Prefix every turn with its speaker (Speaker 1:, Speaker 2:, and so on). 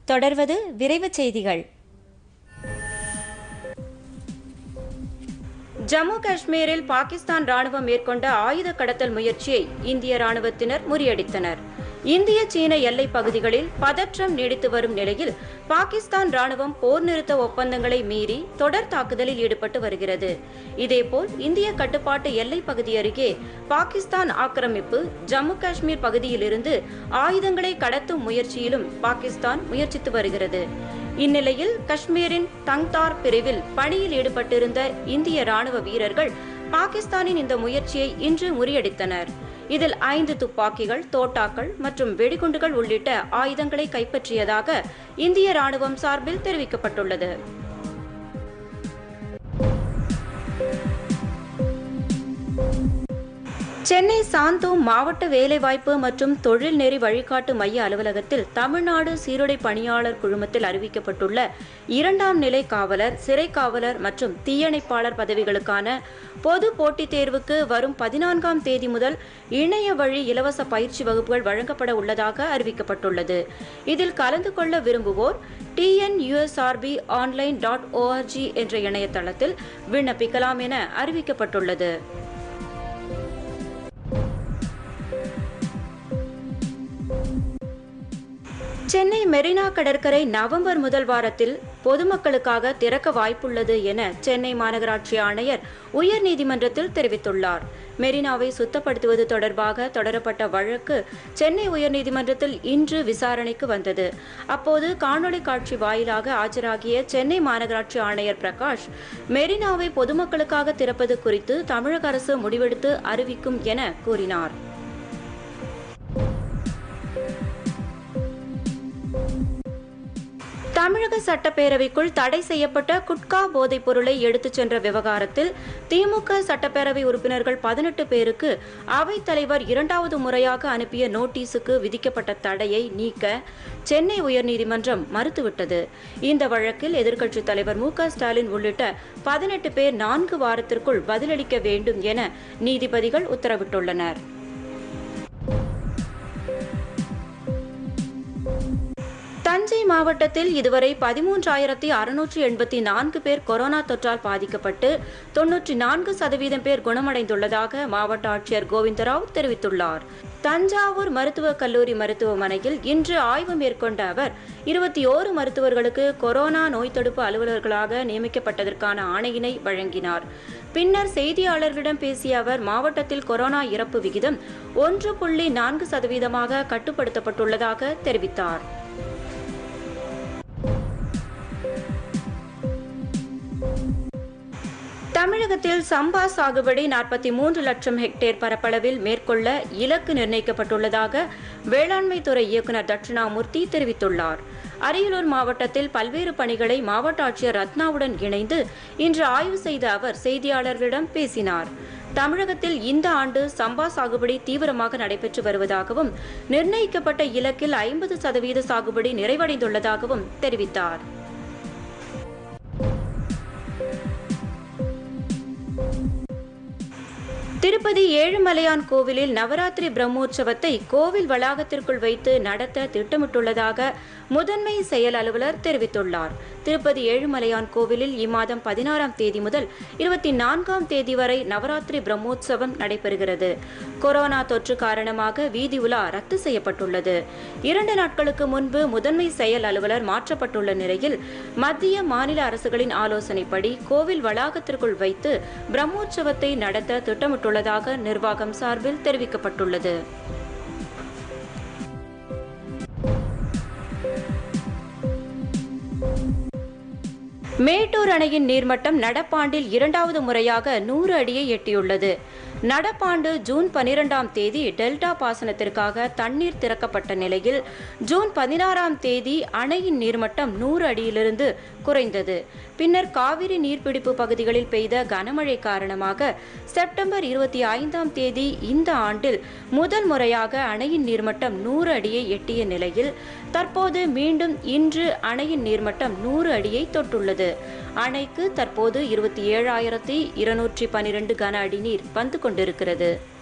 Speaker 1: தொடர்வது விரைவுச் செய்திகள் ஜம்மு காஷ்மீரில் பாகிஸ்தான் ராணுவம் மேற்கொண்ட ஆயுத கடத்தல் முயற்சியை இந்திய ராணுவத்தினர் முறியடித்தனர் இந்திய சீன எல்லைப் பகுதிகளில் பதற்றம் நீடித்து வரும் நிலையில் பாகிஸ்தான் ராணுவம் போர் நிறுத்த ஒப்பந்தங்களை மீறி தொடர் தாக்குதலில் ஈடுபட்டு வருகிறது இதேபோல் இந்திய கட்டுப்பாட்டு எல்லைப் பகுதி அருகே பாகிஸ்தான் ஆக்கிரமிப்பு ஜம்மு காஷ்மீர் பகுதியிலிருந்து ஆயுதங்களை கடத்தும் முயற்சியிலும் பாகிஸ்தான் முயற்சித்து வருகிறது இந்நிலையில் காஷ்மீரின் தங்தார் பிரிவில் பணியில் ஈடுபட்டிருந்த இந்திய ராணுவ வீரர்கள் பாகிஸ்தானின் இந்த முயற்சியை இன்று முறியடித்தனர் இதில் ஐந்து துப்பாக்கிகள் தோட்டாக்கள் மற்றும் வெடிகுண்டுகள் உள்ளிட்ட ஆயுதங்களை கைப்பற்றியதாக இந்திய ராணுவம் சார்பில் தெரிவிக்கப்பட்டுள்ளது சென்னை சாந்தோம் மாவட்ட வேலைவாய்ப்பு மற்றும் தொழில் நெறி வழிகாட்டு மைய அலுவலகத்தில் தமிழ்நாடு சீருடை பணியாளர் குழுமத்தில் அறிவிக்கப்பட்டுள்ள இரண்டாம் நிலை காவலர் சிறை காவலர் மற்றும் தீயணைப்பாளர் பதவிகளுக்கான பொது போட்டித் தேர்வுக்கு வரும் பதினான்காம் தேதி முதல் இணைய வழி இலவச பயிற்சி வகுப்புகள் வழங்கப்பட உள்ளதாக அறிவிக்கப்பட்டுள்ளது இதில் கலந்து கொள்ள விரும்புவோர் டிஎன்யூஎஸ்ஆர்பி ஆன்லைன் டாட் ஓஆர்ஜி என்ற இணையதளத்தில் விண்ணப்பிக்கலாம் என அறிவிக்கப்பட்டுள்ளது சென்னை மெரினா கடற்கரை நவம்பர் முதல் வாரத்தில் பொதுமக்களுக்காக திறக்க வாய்ப்புள்ளது என சென்னை மாநகராட்சி ஆணையர் உயர்நீதிமன்றத்தில் தெரிவித்துள்ளார் மெரினாவை சுத்தப்படுத்துவது தொடர்பாக தொடரப்பட்ட வழக்கு சென்னை உயர்நீதிமன்றத்தில் இன்று விசாரணைக்கு வந்தது அப்போது காணொலி காட்சி வாயிலாக ஆஜராகிய சென்னை மாநகராட்சி ஆணையர் பிரகாஷ் மெரினாவை பொதுமக்களுக்காக திறப்பது குறித்து தமிழக அரசு முடிவெடுத்து அறிவிக்கும் என கூறினார் தமிழக சட்டப்பேரவைக்குள் தடை செய்யப்பட்ட குட்கா போதைப் பொருளை எடுத்துச் சென்ற விவகாரத்தில் திமுக சட்டப்பேரவை உறுப்பினர்கள் பதினெட்டு பேருக்கு அவைத் தலைவர் இரண்டாவது முறையாக அனுப்பிய நோட்டீஸுக்கு விதிக்கப்பட்ட தடையை நீக்க சென்னை உயர்நீதிமன்றம் மறுத்துவிட்டது இந்த வழக்கில் எதிர்க்கட்சித் தலைவர் மு ஸ்டாலின் உள்ளிட்ட பதினெட்டு பேர் நான்கு வாரத்திற்குள் பதிலளிக்க வேண்டும் என நீதிபதிகள் உத்தரவிட்டுள்ளனர் தஞ்சை மாவட்டத்தில் இதுவரை பதிமூன்றாயிரத்தி அறுநூற்றி எண்பத்தி நான்கு பேர் கொரோனா தொற்றால் பாதிக்கப்பட்டு தொன்னூற்றி நான்கு சதவீதம் பேர் குணமடைந்துள்ளதாக மாவட்ட ஆட்சியர் கோவிந்தராவ் தெரிவித்துள்ளார் தஞ்சாவூர் மருத்துவக் கல்லூரி மருத்துவமனையில் இன்று ஆய்வு மேற்கொண்ட அவர் இருபத்தி ஓரு மருத்துவர்களுக்கு கொரோனா நோய் தடுப்பு அலுவலர்களாக நியமிக்கப்பட்டதற்கான ஆணையினை வழங்கினார் பின்னர் செய்தியாளர்களிடம் பேசிய அவர் மாவட்டத்தில் கொரோனா இறப்பு விகிதம் ஒன்று புள்ளி நான்கு சதவீதமாக கட்டுப்படுத்தப்பட்டுள்ளதாக தெரிவித்தார் தமிழகத்தில் சம்பா சாகுபடி நாற்பத்தி மூன்று லட்சம் ஹெக்டேர் பரப்பளவில் மேற்கொள்ள இலக்கு நிர்ணயிக்கப்பட்டுள்ளதாக வேளாண்மை துறை இயக்குநர் தட்சிணாமூர்த்தி தெரிவித்துள்ளார் அரியலூர் மாவட்டத்தில் பல்வேறு பணிகளை மாவட்ட ஆட்சியர் ரத்னாவுடன் இணைந்து இன்று ஆய்வு செய்த அவர் செய்தியாளர்களிடம் பேசினார் தமிழகத்தில் இந்த ஆண்டு சம்பா சாகுபடி தீவிரமாக நடைபெற்று வருவதாகவும் நிர்ணயிக்கப்பட்ட இலக்கில் ஐம்பது சதவீத சாகுபடி நிறைவடைந்துள்ளதாகவும் தெரிவித்தார் திருப்பதி ஏழுமலையான் கோவிலில் நவராத்திரி பிரம்மோற்சவத்தை கோவில் வளாகத்திற்குள் வைத்து நடத்த திட்டமிட்டுள்ளதாக முதன்மை செயல் அலுவலர் தெரிவித்துள்ளார் திருப்பதி ஏழுமலையான் கோவிலில் இம்மாதம் பதினாறாம் தேதி முதல் இருபத்தி நான்காம் தேதி வரை நவராத்திரி பிரம்மோற்சவம் நடைபெறுகிறது கொரோனா தொற்று காரணமாக வீதி உலா ரத்து செய்யப்பட்டுள்ளது இரண்டு நாட்களுக்கு முன்பு முதன்மை செயல் அலுவலர் மாற்றப்பட்டுள்ள நிலையில் மத்திய மாநில அரசுகளின் ஆலோசனைப்படி கோவில் வளாகத்திற்குள் வைத்து பிரம்மோற்சவத்தை நடத்த திட்டமிட்டுள்ளதாக நிர்வாகம் சார்பில் தெரிவிக்கப்பட்டுள்ளது மேட்டூர் அணையின் நீர்மட்டம் நடப்பாண்டில் இரண்டாவது முறையாக நூறு அடியை எட்டியுள்ளது நடப்பாண்டு ஜூன் பனிரெண்டாம் தேதி டெல்டா பாசனத்திற்காக தண்ணீர் திறக்கப்பட்ட நிலையில் ஜூன் பதினாறாம் தேதி அணையின் நீர்மட்டம் நூறு அடியிலிருந்து குறைந்தது பின்னர் காவிரி நீர்பிடிப்பு பகுதிகளில் பெய்த கனமழை காரணமாக செப்டம்பர் இருபத்தி ஐந்தாம் தேதி இந்த ஆண்டில் முதல் முறையாக அணையின் நீர்மட்டம் நூறு அடியை எட்டிய நிலையில் தற்போது மீண்டும் இன்று அணையின் நீர்மட்டம் நூறு அடியை தொட்டுள்ளது அணைக்கு தற்போது இருபத்தி ஏழாயிரத்தி இருநூற்றி பனிரெண்டு கன அடி நீர் வந்து கொண்டிருக்கிறது